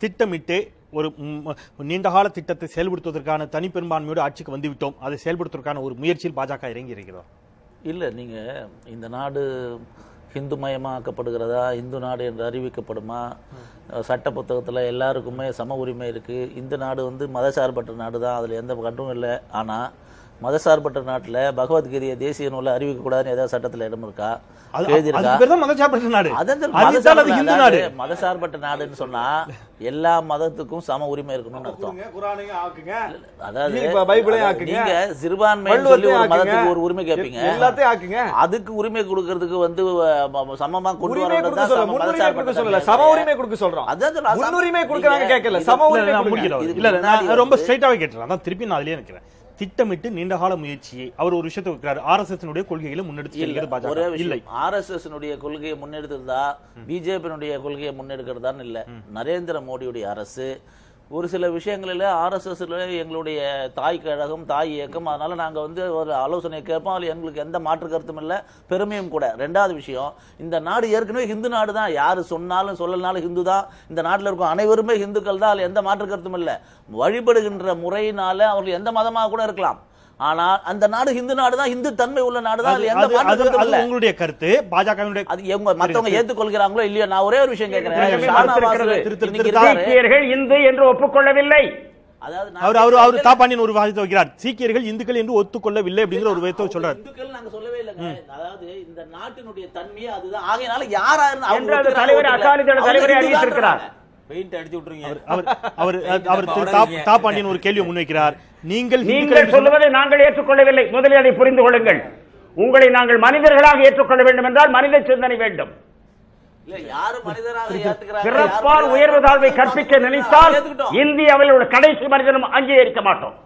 திட்டமிட்டு ஒரு ம், நீண்டகால திட்டத்தை செயல்படுத்துவதற்கான தனிப்பெரும்பான்மையோடு ஆட்சிக்கு வந்துவிட்டோம் அதை செயல்படுத்துவதற்கான ஒரு முயற்சியில் பாஜக இறங்கி இருக்கிறதா இல்லை நீங்கள் இந்த நாடு ஹிந்து மயமாக்கப்படுகிறதா இந்து நாடு என்று அறிவிக்கப்படுமா சட்ட புத்தகத்தில் எல்லாருக்குமே சம உரிமை இருக்குது இந்த நாடு வந்து மதசார்பற்ற நாடு தான் அதில் எந்த கண்டும் இல்லை ஆனால் மதசார்பற்ற நாட்டில் பகவத்கீதையை தேசிய நூலை அறிவிக்கக்கூடாதுன்னு ஏதாவது சட்டத்தில் இடம் இருக்கா அது எழுதியிருக்கா அதுக்கு பேர் தான் மதச்சார்பற்ற நாடு அதான் சார் அதுதான் அது மதசார்பற்ற- ஹிந்து நாடு அதாவது மதசார்பற்ற நாடுன்னு சொன்னா எல்லா மதத்துக்கும் சம உரிமை இருக்கணும்னு அர்த்தம் குரானையும் ஆக்குங்க அதாவது இப்ப பைபிளையும் அதாவது ஆக்குங்க. நீங்க சிறுபான்மைன்னு சொல்லி வள்ளுவத்தையும் ஒரு ஆக்குங்க. மதத்துக்கு ஒரு உரிமை கேட்பீங்க எல்லாத்தையும் ஆக்குங்க அதுக்கு உரிமை கொடுக்கறதுக்கு வந்து அஹ், ம- சமமா கொண்டு உரிமை வரணும் கொடுக்க தான் சொல்ல சம முன்னுரிமை மதசார்பற்ற கொடுக்க சொல்லல தன்மை. சம உரிமை கொடுக்க சொல்றோம் அதான் சொல்ல, சம- முன்னுரிமை கொடுக்கறாங்க நீங்க கேட்கல இது- சம இல்ல, உரிமை நான் கொடுங்க. முடிக்கிறேன். இதுக்கு இல்ல, இல்ல, நான் முன்னாடி ரொம்ப வந்து- ஸ்ட்ரைட்டாவே கேட்டுறேன் அதான் திருப்பி நான் அதிலே நிக்கிறேன் திட்டமிட்டு நீண்டகால முயற்சியை அவர் ஒரு விஷயத்தை வைக்கிறார் ஆர்எஸ்எஸ் கொள்கைகளை முன்னெடுத்து இல்ல, செல்கிறது ஒரே பாஜக இல்லை விஷயம் ஆர்எஸ்எஸ் கொள்கையை முன்னெடுத்திருந்தா பிஜேபியினுடைய கொள்கையை முன்னெடுக்கிறதான்னு இல்ல நரேந்திர மோடியுடைய அரசு ஒரு சில விஷயங்களில் ஆர்எஸ்எஸ்ல எங்களுடைய தாய் கழகம் தாய் இயக்கம் அதனால நாங்க வந்து ஒரு ஆலோசனை கேட்போம் அதில் எங்களுக்கு எந்த மாற்று கருத்தும் இல்லை பெருமையும் கூட ரெண்டாவது விஷயம் இந்த நாடு ஏற்கனவே ஹிந்து நாடு தான் யாரு சொன்னாலும் சொல்லலனாலும் ஹிந்து தான் இந்த நாட்டில் இருக்கும் அனைவருமே ஹிந்துக்கள் தான் அதில் எந்த மாற்று கருத்தும் இல்லை வழிபடுகின்ற முறையினால அவர்கள் எந்த மதமாக கூட இருக்கலாம் ஆனால் அந்த நாடு ஹிந்து நாடு தான் ஹிந்து தன்மை உள்ள நாடு தான் அது- அதுல எந்த அது- மாற்று அது- கருத்தும் அது இல்லை உங்களுடைய கருத்து பாஜகவினுடைய அது எங்க மத்தவங்க ஏத்துக்கொள்கிறாங்களோ இல்லையோ நான் ஒரே ஒரு விஷயம் கேட்கிறேன் திரு- ஷானவாஸ் திரு- திரு- திரு- இன்னைக்கு திரு- இருக்காரு. சீக்கியர்கள் இந்து என்று ஒப்புக்கொள்ளவில்லை அதாவது நான் அவர் அவர் அவர் கேட்கிறேன். தாப்பாண்டியன் ஒரு வாதத்தை வைக்கிறார் சீக்கியர்கள் இந்துக்கள் என்று ஒத்துக்கொள்ளவில்லை அப்படிங்கிற ஒரு விதத்தை சொல்றாரு இந்துக்கள் நாங்க சொல்லவே இல்லைங்க அதாவது இந்த நாட்டினுடைய தன்மையே அதுதான் ஆகையினால யாரா இருந்தா அவங்க என்று அந்த ஒத்துக்கிறாங்க, தலைவர் ஒத்துக்கல. அகாலிதள அவங்க தலைவரை இந்துதான் அறிவித்திருக்கிறார். சொல்றாங்க. பெயிண்ட் அடிச்சு விட்டுருங்க அவர் அவர் அவர் திரு தா- தாப்பாண்டியன் ஒரு கேள்வியை முன்வைக்கிறார் நீங்கள் இந்துக்கள் நீங்கள் என்று சொன்ன- சொல்லுவதை நாங்கள் ஏற்றுக்கொள்ளவில்லை முதலில் அதை புரிந்து கொள்ளுங்கள் உங்களை நாங்கள் மனிதர்களாக ஏற்றுக்கொள்ள வேண்டும் என்றால் மனித சிந்தனை வேண்டும் இல்ல யாரு மனிதராக ஏத்துக்கிறாங்க பிறப்பால் உயர்வு தாழ்வை கற்பிக்க நினைத்தால் இந்தியாவில் உள்ள கடைசி மனிதனும் அங்கீகரிக்க மாட்டோம்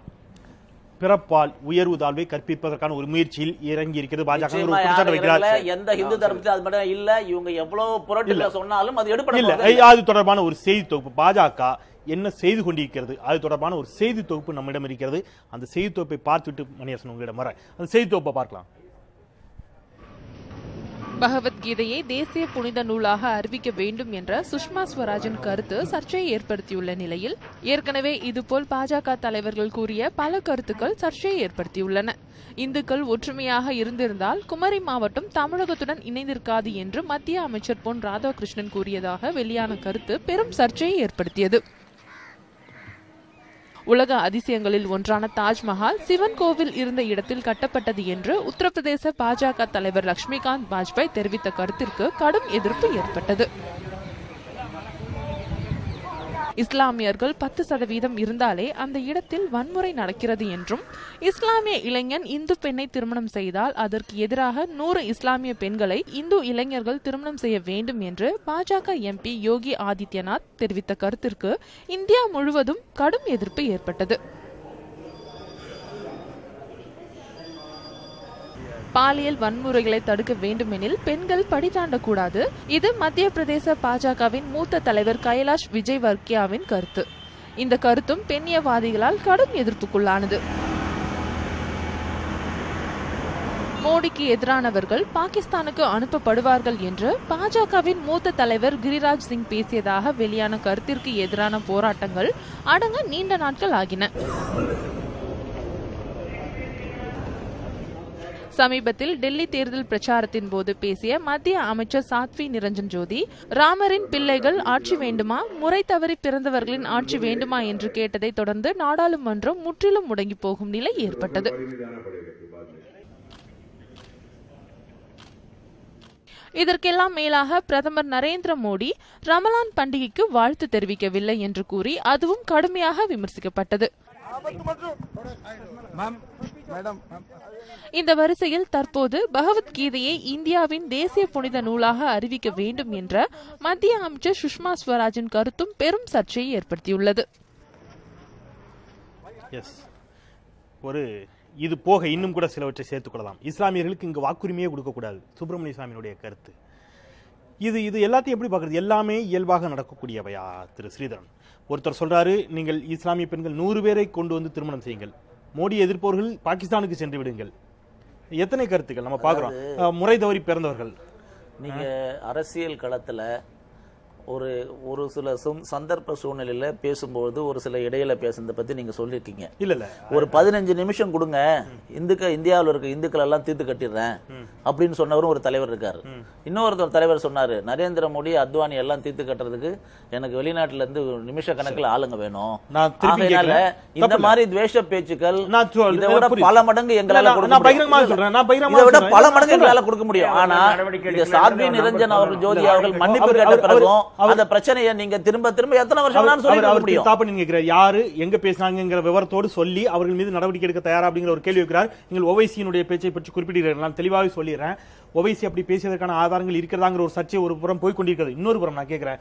பிறப்பால் உயர்வு தாழ்வை கற்பிப்பதற்கான ஒரு முயற்சியில் இறங்கி இருக்கிறது பாஜக ஒரு நிச்சயமா குற்றச்சாட்டு யாரும் வைக்கிறார் இல்ல, எந்த ஹிந்து தர்மத்திலும் அது மட்டும் இல்ல இவங்க எவ்வளவு புரட்டுல சொன்னாலும் அது எடுப்பட இல்ல போறது இல்ல. அது தொடர்பான ஒரு செய்தி தொகுப்பு பாஜக என்ன செய்து கொண்டிருக்கிறது அது தொடர்பான ஒரு செய்தி தொகுப்பு நம்மிடம் இருக்கிறது அந்த செய்தி தொகுப்பை பார்த்துவிட்டு மணியரசன் உங்களிடம் வர அந்த செய்தி தொகுப்பை பார்க்கலாம் பகவத்கீதையை தேசிய புனித நூலாக அறிவிக்க வேண்டும் என்ற சுஷ்மா ஸ்வராஜின் கருத்து சர்ச்சையை ஏற்படுத்தியுள்ள நிலையில் ஏற்கனவே இதுபோல் பாஜக தலைவர்கள் கூறிய பல கருத்துக்கள் சர்ச்சையை ஏற்படுத்தியுள்ளன இந்துக்கள் ஒற்றுமையாக இருந்திருந்தால் குமரி மாவட்டம் தமிழகத்துடன் இணைந்திருக்காது என்று மத்திய அமைச்சர் பொன் ராதாகிருஷ்ணன் கூறியதாக வெளியான கருத்து பெரும் சர்ச்சையை ஏற்படுத்தியது உலக அதிசயங்களில் ஒன்றான தாஜ்மஹால் சிவன் கோவில் இருந்த இடத்தில் கட்டப்பட்டது என்று உத்தரப்பிரதேச பாஜக தலைவர் லட்சுமிகாந்த் வாஜ்பாய் தெரிவித்த கருத்திற்கு கடும் எதிர்ப்பு ஏற்பட்டது இஸ்லாமியர்கள் பத்து சதவீதம் இருந்தாலே அந்த இடத்தில் வன்முறை நடக்கிறது என்றும் இஸ்லாமிய இளைஞன் இந்து பெண்ணை திருமணம் செய்தால் அதற்கு எதிராக நூறு இஸ்லாமிய பெண்களை இந்து இளைஞர்கள் திருமணம் செய்ய வேண்டும் என்று பாஜக எம்பி யோகி ஆதித்யநாத் தெரிவித்த கருத்திற்கு இந்தியா முழுவதும் கடும் எதிர்ப்பு ஏற்பட்டது பாலியல் வன்முறைகளை தடுக்க வேண்டுமெனில் பெண்கள் படி தாண்டக்கூடாது இது மத்திய பிரதேச பாஜகவின் மூத்த தலைவர் கைலாஷ் விஜய் வர்க்கியாவின் கருத்து இந்த கருத்தும் பெண்ணியவாதிகளால் கடும் எதிர்ப்புக்குள்ளானது மோடிக்கு எதிரானவர்கள் பாகிஸ்தானுக்கு அனுப்பப்படுவார்கள் என்று பாஜகவின் மூத்த தலைவர் கிரிராஜ் சிங் பேசியதாக வெளியான கருத்திற்கு எதிரான போராட்டங்கள் அடங்க நீண்ட நாட்கள் ஆகின சமீபத்தில் டெல்லி தேர்தல் பிரச்சாரத்தின் போது பேசிய மத்திய அமைச்சர் சாத்வி நிரஞ்சன் ஜோதி ராமரின் பிள்ளைகள் ஆட்சி வேண்டுமா முறை தவறி பிறந்தவர்களின் ஆட்சி வேண்டுமா என்று கேட்டதை தொடர்ந்து நாடாளுமன்றம் முற்றிலும் முடங்கி போகும் நிலை ஏற்பட்டது இதற்கெல்லாம் மேலாக பிரதமர் நரேந்திர மோடி ரமலான் பண்டிகைக்கு வாழ்த்து தெரிவிக்கவில்லை என்று கூறி அதுவும் கடுமையாக விமர்சிக்கப்பட்டது இந்த வரிசையில் தற்போது பகவத்கீதையை இந்தியாவின் தேசிய புனித நூலாக அறிவிக்க வேண்டும் என்ற மத்திய அமைச்சர் சுஷ்மா ஸ்வராஜின் கருத்தும் பெரும் சர்ச்சையை ஏற்படுத்தியுள்ளது எஸ் ஒரு இது போக இன்னும் கூட சிலவற்றை சேர்த்துக் கொள்ளலாம் இஸ்லாமியர்களுக்கு இங்கு வாக்குரிமையே கொடுக்கக்கூடாது சுப்பிரமணிய சாமியினுடைய கருத்து இது இது எல்லாத்தையும் எப்படி பார்க்கறது எல்லாமே இயல்பாக நடக்கக்கூடியவையா திரு ஸ்ரீதரன் ஒருத்தர் சொல்றாரு நீங்கள் இஸ்லாமிய பெண்கள் நூறு பேரை கொண்டு வந்து திருமணம் செய்யுங்கள் மோடி எதிர்ப்பவர்கள் பாகிஸ்தானுக்கு சென்று விடுங்கள் எத்தனை கருத்துக்கள் நம்ம பார்க்கிறோம் அஹ், முறை தவறி பிறந்தவர்கள் நீங்க அரசியல் களத்துல ஒரு ஒரு சில சும்- சந்தர்ப்ப சூழ்நிலையில பேசும்போது ஒரு சில இடையில பேசுனதை பத்தி நீங்க சொல்லியிருக்கீங்க இல்ல இல்ல ஒரு பதினஞ்சு நிமிஷம் கொடுங்க இந்துக்க இந்தியாவில் இருக்க இந்துக்கள் எல்லாம் தீர்த்து கட்டிடுறேன் அப்படின்னு சொன்னவரும் ஒரு தலைவர் இருக்காரு இன்னொருத்தர் தலைவர் சொன்னாரு நரேந்திர மோடி அத்வானி எல்லாம் தீர்த்து கட்டுறதுக்கு எனக்கு வெளிநாட்டுல இருந்து ஒரு நிமிஷ கணக்குல ஆளுங்க வேணும் நான் திருப்பி ஆகையினால கேட்கிறேன். இந்த தப்பில்ல. மாதிரி துவேஷ பேச்சுக்கள் நான் சொல்- இதை விட புரியுது. பல மடங்கு எங்களால நான் கொடுக்க நான் பகிரங்கமா முடியும். சொல்றேன், நான் பகிரங்கமா இதை விட சொல்றேன். பல மடங்கு சொல்றேன். எங்களால கொடுக்க முடியும் ஆனா நடவடிக்கை இங்க எடுக்கல, சாத்வி அவர் நிரஞ்சன் அவர்கள் அவர் ஜோதி அவர் அவர்கள் மன்னிப்பு அவர் கேட்ட அவர் பிறகும் அவர் அந்த பிரச்சனையை நீங்க திரும்ப திரும்ப எத்தனை வருஷம் வேணாலும் சொல்லி அவர் முடியும் அவருக்கு ஸ்டாப் பண்ணி கேட்கிறார் யாரு எங்க பேசினாங்கிற விவரத்தோடு சொல்லி அவர்கள் மீது நடவடிக்கை எடுக்க தயாரா அப்படிங்கிற ஒரு கேள்வி வைக்கிறார் நீங்கள் ஓவைசியினுடைய பேச்சை பற்றி குறிப்பிடுகிறீர்கள் நான் தெளிவாகவே சொல்லிடுறேன் ஓவைசி அப்படி பேசியதற்கான ஆதாரங்கள் இருக்கிறதாங்கிற ஒரு சர்ச்சை ஒரு புறம் போய் கொண்டிருக்கிறது இன்னொரு புறம் நான் கேட்கிறேன்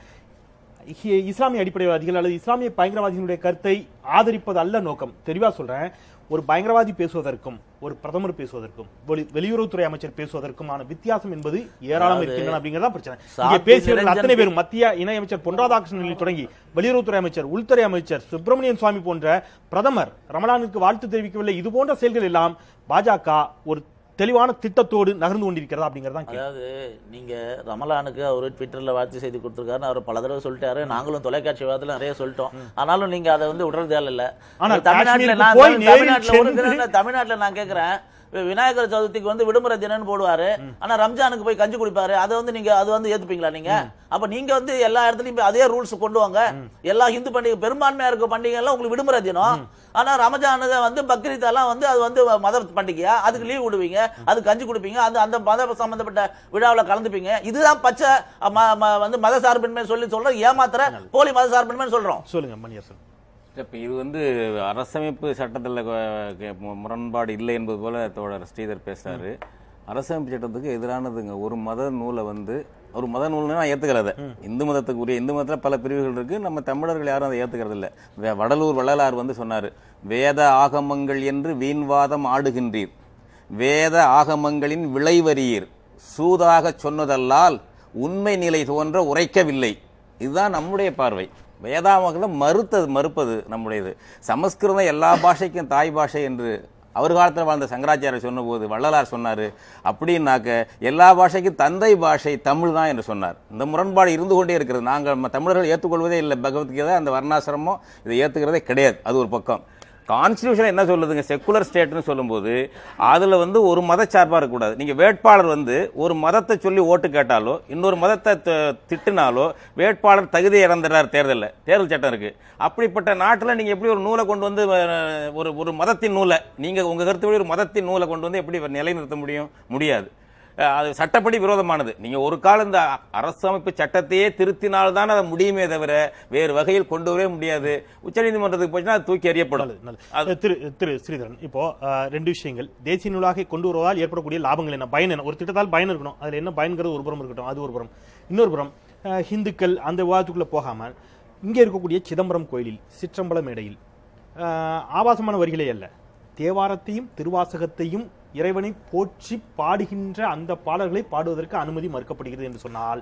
இ- இஸ்லாமிய அடிப்படைவாதிகள் அல்லது இஸ்லாமிய பயங்கரவாதிகளுடைய கருத்தை ஆதரிப்பது அல்ல நோக்கம் தெளிவா சொல்றேன் ஒரு பயங்கரவாதி பேசுவதற்கும் ஒரு பிரதமர் பேசுவதற்கும் வெளி- வெளியுறவுத்துறை அமைச்சர் பேசுவதற்குமான வித்தியாசம் என்பது ஏராளம் அதாவது இருக்கின்றன அப்படிங்கறதா பிரச்சனை இங்கே சாத்வி பேசியவர்கள் நிரஞ்சன் அத்தனை பேரும் மத்திய இணையமைச்சர் பொன் ராதாகிருஷ்ணனில் தொடங்கி வெளியுறவுத்துறை அமைச்சர் உள்துறை அமைச்சர் சுப்பிரமணியன் சுவாமி போன்ற பிரதமர் ரமலானுக்கு வாழ்த்து தெரிவிக்கவில்லை இது போன்ற செயல்கள் எல்லாம் பாஜக ஒரு தெளிவான திட்டத்தோடு நகர்ந்து கொண்டிருக்கிறதா அப்படிங்கறதா கேள்வி. அதாவது நீங்க ரமலானுக்கு அவரு ட்விட்டர்ல வாழ்த்து செய்தி கொடுத்திருக்காருன்னு அவர் பல தடவை சொல்லிட்டாரு நாங்களும் தொலைக்காட்சி வாதத்துல நிறைய சொல்லிட்டோம் ஆனாலும் நீங்க அதை வந்து விடுறதே இல்ல ஆனால் தமிழ்நாட்டுல காஷ்மீருக்கு நான் போய் தமிழ்- நேரில் தமிழ்நாட்டுல ஒரு சென்று- தினம் தமிழ்நாட்டுல நான் கேக்குறேன் வி- விநாயகர் சதுர்த்திக்கு வந்து விடுமுறை தினம்னு போடுவாரு ஆனா ரம்ஜானுக்கு போய் கஞ்சி குடிப்பாரு அதை வந்து நீங்க அது வந்து ஏத்துப்பீங்களா நீங்க அப்ப நீங்க வந்து எல்லா இடத்துலயும் போய் அதே ரூல்ஸ் கொண்டு வாங்க எல்லா இந்து பண்டிகை பெரும்பான்மையா இருக்க பண்டிகை எல்லாம் உங்களுக்கு விடுமுறை தினம் ஆனா ரமஜானுக்கு வந்து பக்ரீத் எல்லாம் வந்து அது வந்து மத பண்டிகையா அதுக்கு லீவ் விடுவீங்க அது கஞ்சி குடிப்பீங்க அது அந்த மத சம்பந்தப்பட்ட விழாவில் கலந்துப்பீங்க இதுதான் பச்சை ம- ம- வந்து மத சார்பின்மை சொல்லி சொல்றோம் ஏமாத்துற போலி மத சார்பின்மை சொல்றோம் சொல்லுங்க மணியரசன் இப்ப இது வந்து அரசமைப்பு சட்டத்தில் முரண்பாடு இல்லை என்பது போல தோழர் ஸ்ரீதர் பேசுறாரு அரசமைப்பு சட்டத்துக்கு எதிரானதுங்க ஒரு மத நூலை வந்து ஒரு மத நூல்னா நான் ஏத்துக்கல அதை இந்து மதத்துக்கு உரிய இந்து மதத்துல பல பிரிவுகள் இருக்கு நம்ம தமிழர்கள் யாரும் அதை ஏத்துக்கிறது இல்ல வே- வடலூர் வள்ளலார் வந்து சொன்னாரு வேத ஆகமங்கள் என்று வீண்வாதம் ஆடுகின்றீர் வேத ஆகமங்களின் விளைவறியீர் சூதாக சொன்னதல்லால் உண்மை நிலை தோன்ற உரைக்கவில்லை இதுதான் நம்முடைய பார்வை வேதாமகளை மறுத்தது மறுப்பது நம்முடையது சமஸ்கிருதம் எல்லா பாஷைக்கும் தாய் பாஷை என்று அவர் காலத்தில் வாழ்ந்த சங்கராச்சாரியர் சொன்னபோது வள்ளலார் சொன்னார் அப்படின்னாக்க எல்லா பாஷைக்கும் தந்தை பாஷை தமிழ் தான் என்று சொன்னார் இந்த முரண்பாடு இருந்து கொண்டே இருக்கிறது நாங்கள் நம்ம தமிழர்கள் ஏற்றுக்கொள்வதே இல்லை பகவத்கீதை அந்த வர்ணாசிரமம் இதை ஏற்றுக்கிறதே கிடையாது அது ஒரு பக்கம் கான்ஸ்டியூஷன் என்ன சொல்லுதுங்க செக்குலர் ஸ்டேட்னு சொல்லும்போது அதுல வந்து ஒரு மதச்சார்பா இருக்கக்கூடாது நீங்க வேட்பாளர் வந்து ஒரு மதத்தை சொல்லி ஓட்டு கேட்டாலோ இன்னொரு மதத்தை த- திட்டினாலோ வேட்பாளர் தகுதி இறந்துறார் தேர்தலில் தேர்தல் சட்டம் இருக்கு அப்படிப்பட்ட நாட்டில் நீங்க எப்படி ஒரு நூலை கொண்டு வந்து அஹ், ஒரு ஒரு மதத்தின் நூலை நீங்க உங்க கருத்துப்படி ஒரு மதத்தின் நூலை கொண்டு வந்து எப்படி நிலைநிறுத்த முடியும் முடியாது அஹ், அது சட்டப்படி விரோதமானது நீங்க ஒரு காலம் இந்த அரசமைப்பு சட்டத்தையே திருத்தினால்தான் அதை முடியுமே தவிர வேறு வகையில் கொண்டு வரவே முடியாது உச்சநீதிமன்றத்துக்கு போச்சுன்னா அது தூக்கி எறியப்படும் நல்லது நல்லது திரு திரு ஸ்ரீதரன் இப்போ அஹ், ரெண்டு விஷயங்கள் தேசிய நூலாக கொண்டு வருவதால் ஏற்படக்கூடிய லாபங்கள் என்ன பயன் என்ன ஒரு திட்டத்தால் பயன் இருக்கணும் அதுல என்ன பயன்கிறது ஒரு புறம் இருக்கட்டும் அது ஒரு புறம் இன்னொரு புறம் அஹ், ஹிந்துக்கள் அந்த விவாதத்துக்குள்ள போகாம இங்கே இருக்கக்கூடிய சிதம்பரம் கோயிலில் சிற்றம்பல மேடையில் அஹ், ஆபாசமான வரிகளே அல்ல தேவாரத்தையும் திருவாசகத்தையும் இறைவனை போற்றி பாடுகின்ற அந்த பாடல்களை பாடுவதற்கு அனுமதி மறுக்கப்படுகிறது என்று சொன்னால்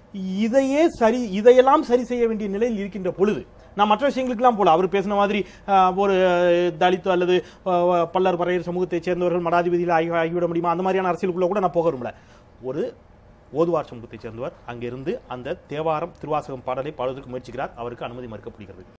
இதையே சரி இதையெல்லாம் சரி செய்ய வேண்டிய நிலையில் இருக்கின்ற பொழுது நான் மற்ற விஷயங்களுக்கெல்லாம் போல அவர் பேசின மாதிரி ஆஹ், ஒரு அஹ், தலித் அல்லது ஆஹ், பல்லர் பறையர் சமூகத்தைச் சேர்ந்தவர்கள் மடாதிபதியில் ஆகி ஆகிவிட முடியுமா அந்த மாதிரியான அரசியலுக்குள்ள கூட நான் போக விரும்பல ஒரு ஓதுவார் சமூகத்தைச் சேர்ந்தவர் அங்கிருந்து அந்த தேவாரம் திருவாசகம் பாடலை பாடுவதற்கு முயற்சிக்கிறார் அவருக்கு அனுமதி மறுக்கப்படுகிறது